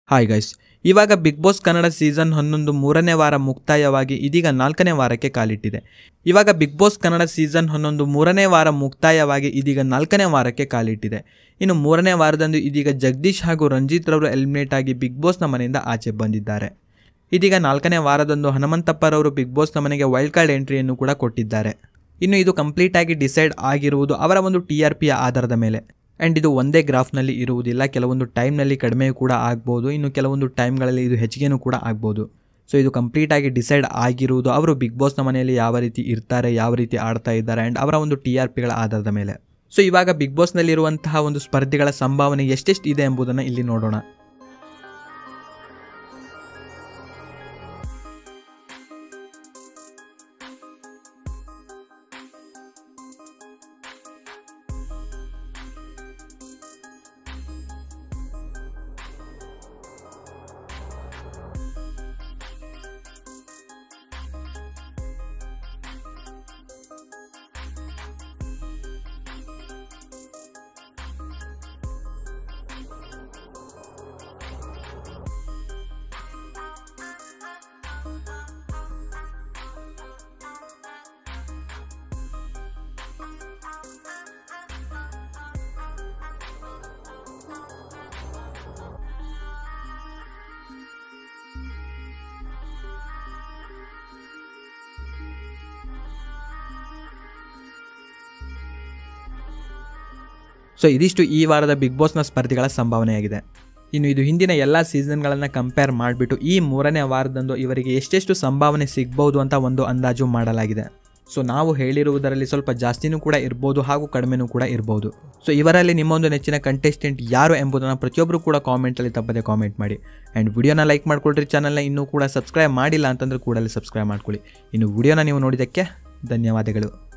hi guys ಇವಾಗ big boss Kannada season ಹನ್ನೊಂದು ಮೂರನೇ ವಾರ ಮುಕ್ತಾಯವಾಗಿ ಇದೀಗ ನಾಲ್ಕನೇ ವಾರಕ್ಕೆ ಕಾಲಿಟ್ಟಿದೆ ಇವಾಗ ಬಿಗ್ ಬಾಸ್ ಕನ್ನಡ ಸೀಸನ್ ಹನ್ನೊಂದು ಮೂರನೇ ವಾರ ಮುಕ್ತಾಯವಾಗಿ ಇದೀಗ ನಾಲ್ಕನೇ ವಾರಕ್ಕೆ ಕಾಲಿಟ್ಟಿದೆ ಇನ್ನು ಮೂರನೇ ವಾರದಂದು ಇದೀಗ ಜಗದೀಶ್ ಹಾಗೂ ರಂಜಿತ್ ರವರು ಎಲಿಮಿನೇಟ್ ಆಗಿ ಬಿಗ್ ಬಾಸ್ನ ಮನೆಯಿಂದ ಆಚೆ ಬಂದಿದ್ದಾರೆ ಇದೀಗ ನಾಲ್ಕನೇ ವಾರದಂದು ಹನುಮಂತಪ್ಪರವರು ಬಿಗ್ ಬಾಸ್ನ ಮನೆಗೆ ವೈಲ್ಡ್ ಕಾರ್ಡ್ ಎಂಟ್ರಿಯನ್ನು ಕೂಡ ಕೊಟ್ಟಿದ್ದಾರೆ ಇನ್ನು ಇದು ಕಂಪ್ಲೀಟ್ ಆಗಿ ಡಿಸೈಡ್ ಆಗಿರುವುದು ಅವರ ಒಂದು ಟಿ ಆರ್ ಪಿಯ ಆಧಾರದ ಮೇಲೆ ಆ್ಯಂಡ್ ಇದು ಒಂದೇ ಗ್ರಾಫ್ನಲ್ಲಿ ಇರುವುದಿಲ್ಲ ಕೆಲವೊಂದು ಟೈಮ್ನಲ್ಲಿ ಕಡಿಮೆ ಕೂಡ ಆಗ್ಬೋದು ಇನ್ನು ಕೆಲವೊಂದು ಟೈಮ್ಗಳಲ್ಲಿ ಇದು ಹೆಚ್ಚಿಗೆನೂ ಕೂಡ ಆಗ್ಬೋದು ಸೊ ಇದು ಕಂಪ್ಲೀಟ್ ಆಗಿ ಡಿಸೈಡ್ ಆಗಿರುವುದು ಅವರು ಬಿಗ್ ಬಾಸ್ನ ಮನೆಯಲ್ಲಿ ಯಾವ ರೀತಿ ಇರ್ತಾರೆ ಯಾವ ರೀತಿ ಆಡ್ತಾ ಇದ್ದಾರೆ ಆ್ಯಂಡ್ ಅವರ ಒಂದು ಟಿ ಆರ್ ಪಿಗಳ ಆಧಾರದ ಮೇಲೆ ಸೊ ಇವಾಗ ಬಿಗ್ ಬಾಸ್ನಲ್ಲಿರುವಂತಹ ಒಂದು ಸ್ಪರ್ಧಿಗಳ ಸಂಭಾವನೆ ಎಷ್ಟೆಷ್ಟು ಇದೆ ಎಂಬುದನ್ನು ಇಲ್ಲಿ ನೋಡೋಣ ಸೊ ಇದಿಷ್ಟು ಈ ವಾರದ ಬಿಗ್ ಬಾಸ್ನ ಸ್ಪರ್ಧಿಗಳ ಸಂಭಾವನೆಯಾಗಿದೆ ಇನ್ನು ಇದು ಹಿಂದಿನ ಎಲ್ಲ ಸೀಸನ್ಗಳನ್ನು ಕಂಪೇರ್ ಮಾಡಿಬಿಟ್ಟು ಈ ಮೂರನೇ ವಾರದಂದು ಇವರಿಗೆ ಎಷ್ಟೆಷ್ಟು ಸಂಭಾವನೆ ಸಿಗ್ಬೋದು ಅಂತ ಒಂದು ಅಂದಾಜು ಮಾಡಲಾಗಿದೆ ಸೊ ನಾವು ಹೇಳಿರುವುದರಲ್ಲಿ ಸ್ವಲ್ಪ ಜಾಸ್ತಿನೂ ಕೂಡ ಇರ್ಬೋದು ಹಾಗೂ ಕಡಿಮೆನೂ ಕೂಡ ಇರ್ಬೋದು ಸೊ ಇವರಲ್ಲಿ ನಿಮ್ಮೊಂದು ನೆಚ್ಚಿನ ಕಂಟೆಸ್ಟೆಂಟ್ ಯಾರು ಎಂಬುದನ್ನು ಪ್ರತಿಯೊಬ್ಬರು ಕೂಡ ಕಾಮೆಂಟಲ್ಲಿ ತಪ್ಪದೆ ಕಾಮೆಂಟ್ ಮಾಡಿ ಆ್ಯಂಡ್ ವಿಡಿಯೋನ ಲೈಕ್ ಮಾಡ್ಕೊಳ್ರಿ ಚಾನಲ್ನ ಇನ್ನೂ ಕೂಡ ಸಬ್ಸ್ಕ್ರೈಬ್ ಮಾಡಿಲ್ಲ ಅಂತಂದ್ರೆ ಕೂಡಲೇ ಸಬ್ಸ್ಕ್ರೈಬ್ ಮಾಡ್ಕೊಳ್ಳಿ ಇನ್ನು ವಿಡಿಯೋನ ನೀವು ನೋಡಿದ್ದಕ್ಕೆ ಧನ್ಯವಾದಗಳು